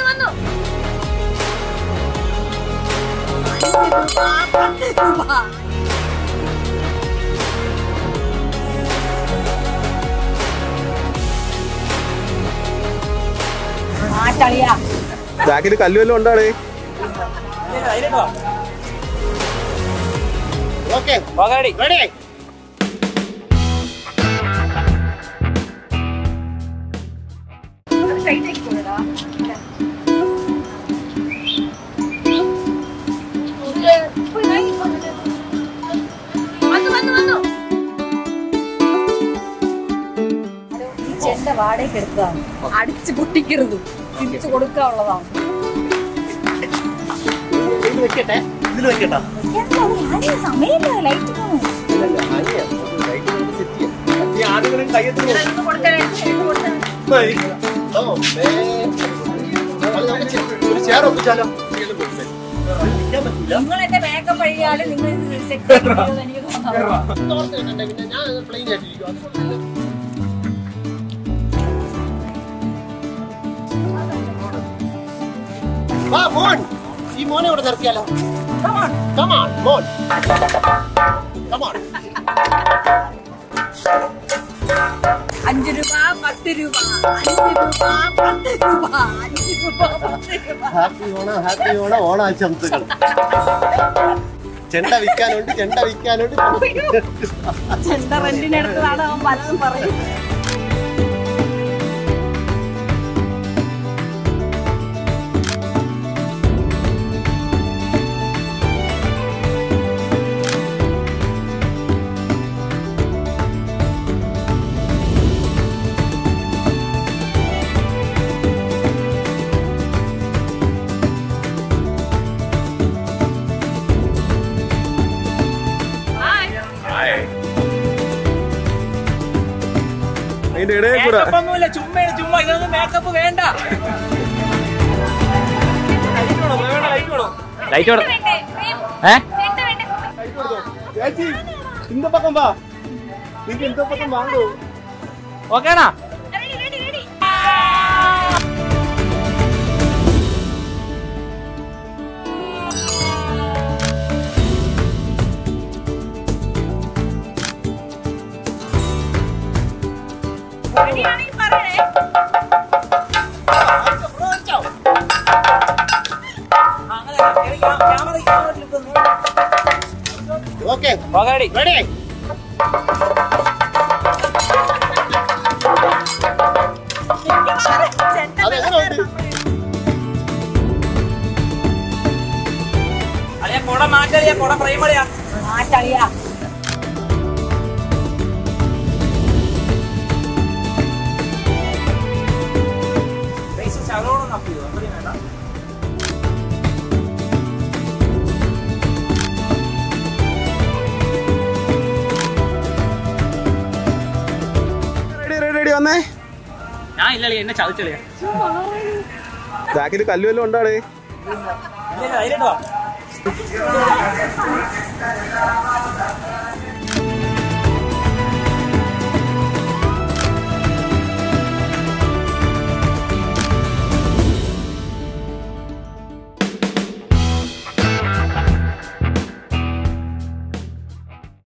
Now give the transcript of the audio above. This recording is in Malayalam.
വന്നു അഞ്ച് രൂപ പത്ത് രൂപ ആ ചളിയാ ബാക്കിൽ കല്ല് വല്ലതും ഉണ്ടാടേ ഓക്കെ പോകാടി റെഡി വന്നു വന്നു വന്നു ഈ ചെണ്ട വാടകയ്ക്ക് എടുത്തതാണ് അടിച്ച് പൊട്ടിക്കരുത് തിരിച്ചു കൊടുക്കാനുള്ളതാണ് ഇതിൽ വെക്കട്ടെ ഇതിൽ വെക്കട്ടാ എന്താ ആരെയും സമയമില്ല ലൈറ്റ് പോകും ഒരു ചെയർ ഒപ്പിച്ചാലോ നിൽക്കാൻ പറ്റൂല നിങ്ങൾ എന്റെ മേക്കപ്പ് കഴിയാലും നിങ്ങൾ സെറ്റ് എനിക്ക് തോന്നുന്നു ഓർത്ത് കണ്ടേ, പിന്നെ ഞാൻ പ്ലെയിൻ ആയിട്ടിരിക്കും അതുകൊണ്ടല്ലേ. വാ മോൻ ഈ മോനെ ഇവിടെ നിർത്തിയാലോ കമാൺ മോൻ കമാൺ അഞ്ചു രൂപ പത്ത് രൂപ അഞ്ചു രൂപ പത്ത് രൂപ അഞ്ചു രൂപ പത്ത് രൂപ ഹാപ്പി ഓണം ഹാപ്പി ഓണം ഓണാശംസകൾ ചെണ്ട വിൽക്കാനുണ്ട് ചെണ്ട വിൽക്കാനുണ്ട് ചെണ്ട റെന്റിനെടുത്തതാണ് അവൻ പലതും പറയും അതിന്റെ ഇടയിൽ കൂടെ മേക്കപ്പ് ഒന്നുമില്ല ചുമ്മാ ചുമ്മാ ഇതൊന്നും മേക്കപ്പ് വേണ്ട ലൈറ്റ് വേണം ഏ ചേച്ചി இந்த பக்கம் வா நீங்க இந்த பக்கம் வாங்க ഓക്കേണാ ഓക്കെ പോകാടി റെഡി അതെങ്ങനെയുണ്ട് അളിയാ കൊട മാറ്റളിയാ കൊട ഫ്രെയിം അളിയാ ആ ചളിയാ പൈസ ശകലോണം അപ്പ് ചെയ്തു അത്രയും വേണ്ട റെഡി റെഡി റെഡി വന്നേ ഞാൻ ഇല്ല എന്നെ ചതിച്ചളിയാ ബാക്കിൽ കല്ല് വല്ലതും ഉണ്ടാടേ ഇല്ല ധൈര്യം വാ